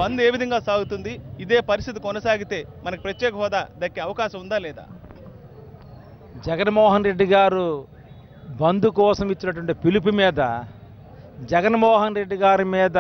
బంద్ ఏ విధంగా సాగుతుంది ఇదే పరిస్థితి కొనసాగితే మనకు ప్రత్యేక హోదా దక్కే అవకాశం ఉందా లేదా జగన్మోహన్ రెడ్డి గారు బంధు కోసం ఇచ్చినటువంటి పిలుపు మీద జగన్మోహన్ రెడ్డి గారి మీద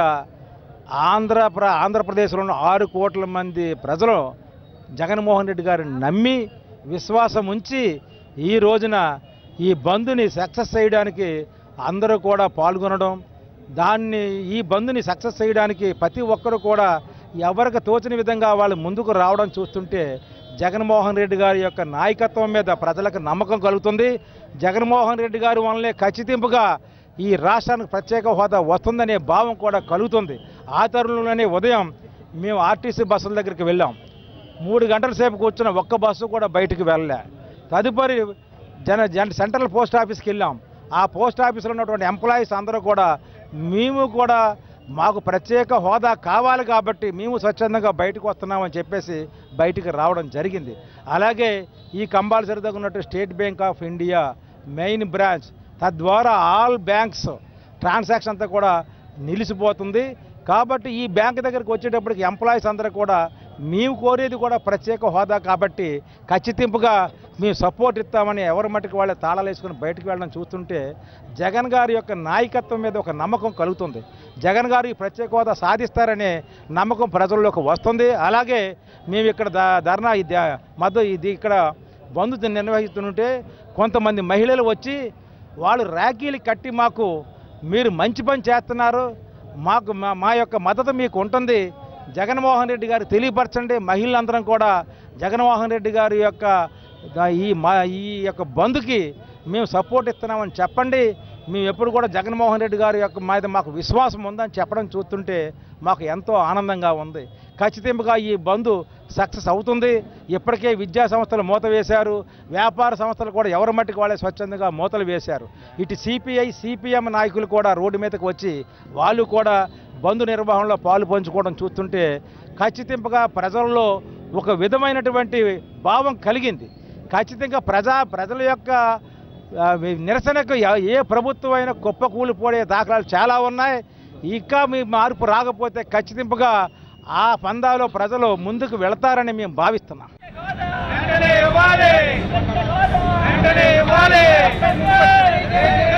ఆంధ్ర ప్ర ఆంధ్రప్రదేశ్లో ఉన్న ఆరు కోట్ల మంది ప్రజలు జగన్మోహన్ రెడ్డి గారిని నమ్మి విశ్వాసం ఉంచి ఈ రోజున ఈ బంధుని సక్సెస్ చేయడానికి అందరూ కూడా పాల్గొనడం దాన్ని ఈ బంధుని సక్సెస్ చేయడానికి ప్రతి ఒక్కరు కూడా ఎవరికి తోచిన విధంగా వాళ్ళు ముందుకు రావడం చూస్తుంటే జగన్మోహన్ రెడ్డి గారి యొక్క నాయకత్వం మీద ప్రజలకు నమ్మకం కలుగుతుంది జగన్మోహన్ రెడ్డి గారి వల్లనే ఖచ్చితంపుగా ఈ రాష్ట్రానికి ప్రత్యేక హోదా వస్తుందనే భావం కూడా కలుగుతుంది ఆ తరుణంలోనే ఉదయం మేము ఆర్టీసీ బస్సుల దగ్గరికి వెళ్ళాం మూడు గంటల సేపు కూర్చున్న ఒక్క బస్సు కూడా బయటికి వెళ్ళలే తదుపరి జన జన సెంట్రల్ పోస్ట్ ఆఫీస్కి వెళ్ళాం ఆ పోస్ట్ ఆఫీస్లో ఉన్నటువంటి ఎంప్లాయీస్ అందరూ కూడా మేము కూడా మాకు ప్రత్యేక హోదా కావాలి కాబట్టి మేము స్వచ్ఛందంగా బయటకు వస్తున్నామని చెప్పేసి బయటికి రావడం జరిగింది అలాగే ఈ కంపల్సరీ దగ్గర ఉన్నట్టు State Bank of India main branch తద్వారా ఆల్ బ్యాంక్స్ ట్రాన్సాక్షన్ అంతా కూడా నిలిచిపోతుంది కాబట్టి ఈ బ్యాంక్ దగ్గరికి వచ్చేటప్పటికి ఎంప్లాయీస్ అందరూ కూడా మేము కోరేది కూడా ప్రత్యేక హోదా కాబట్టి ఖచ్చితంపుగా మేము సపోర్ట్ ఇస్తామని ఎవరి మట్టుకు వాళ్ళే తాళాలు వేసుకుని బయటకు వెళ్ళడం చూస్తుంటే జగన్ గారి యొక్క నాయకత్వం మీద ఒక నమ్మకం కలుగుతుంది జగన్ గారు ఈ ప్రత్యేక హోదా సాధిస్తారనే నమ్మకం ప్రజల్లోకి వస్తుంది అలాగే మేము ఇక్కడ ద- ధర్నా ఈ ద- మద్దతు ఇది ఇక్కడ బంధు నిర్వహిస్తుంటే కొంతమంది మహిళలు వచ్చి వాళ్ళు ర్యాకీలు కట్టి మాకు మీరు మంచి పని చేస్తున్నారు మాకు మా- మా యొక్క మద్దతు మీకు ఉంటుంది జగన్మోహన్ రెడ్డి గారు తెలియపరచండి మహిళలందరం కూడా జగన్మోహన్ రెడ్డి గారి యొక్క ద- ఈ మా ఈ యొక్క బంధుకి మేము సపోర్ట్ ఇస్తున్నామని చెప్పండి మేము ఎప్పుడు కూడా జగన్మోహన్ రెడ్డి గారి యొక్క మీద మాకు విశ్వాసం ఉందని చెప్పడం చూస్తుంటే మాకు ఎంతో ఆనందంగా ఉంది ఖచ్చితంగా ఈ బంధు సక్సెస్ అవుతుంది ఇప్పటికే విద్యా సంస్థలు మూత వేశారు వ్యాపార సంస్థలు కూడా ఎవరి మట్టికి వాళ్ళే స్వచ్ఛందంగా మూతలు వేశారు ఇటు సిపిఐ సిపిఎం నాయకులు కూడా రోడ్డు మీదకి వచ్చి వాళ్ళు కూడా బంధు నిర్వహణలో పాలు పంచుకోవడం చూస్తుంటే ఖచ్చితంగా ప్రజల్లో ఒక విధమైనటువంటి భావం కలిగింది ఖచ్చితంగా ప్రజా ప్రజల యొక్క ఆ, నిరసనకు ఎ- ఏ ప్రభుత్వం అయినా కుప్ప కూలిపోయే దాఖలాలు చాలా ఉన్నాయి ఇంకా మీ మార్పు రాకపోతే ఖచ్చితంగా ఆ పందాలో ప్రజలు ముందుకు వెళతారని మేము భావిస్తున్నాం వెంటనే ఇవ్వాలి వెంటనే ఇవ్వాలి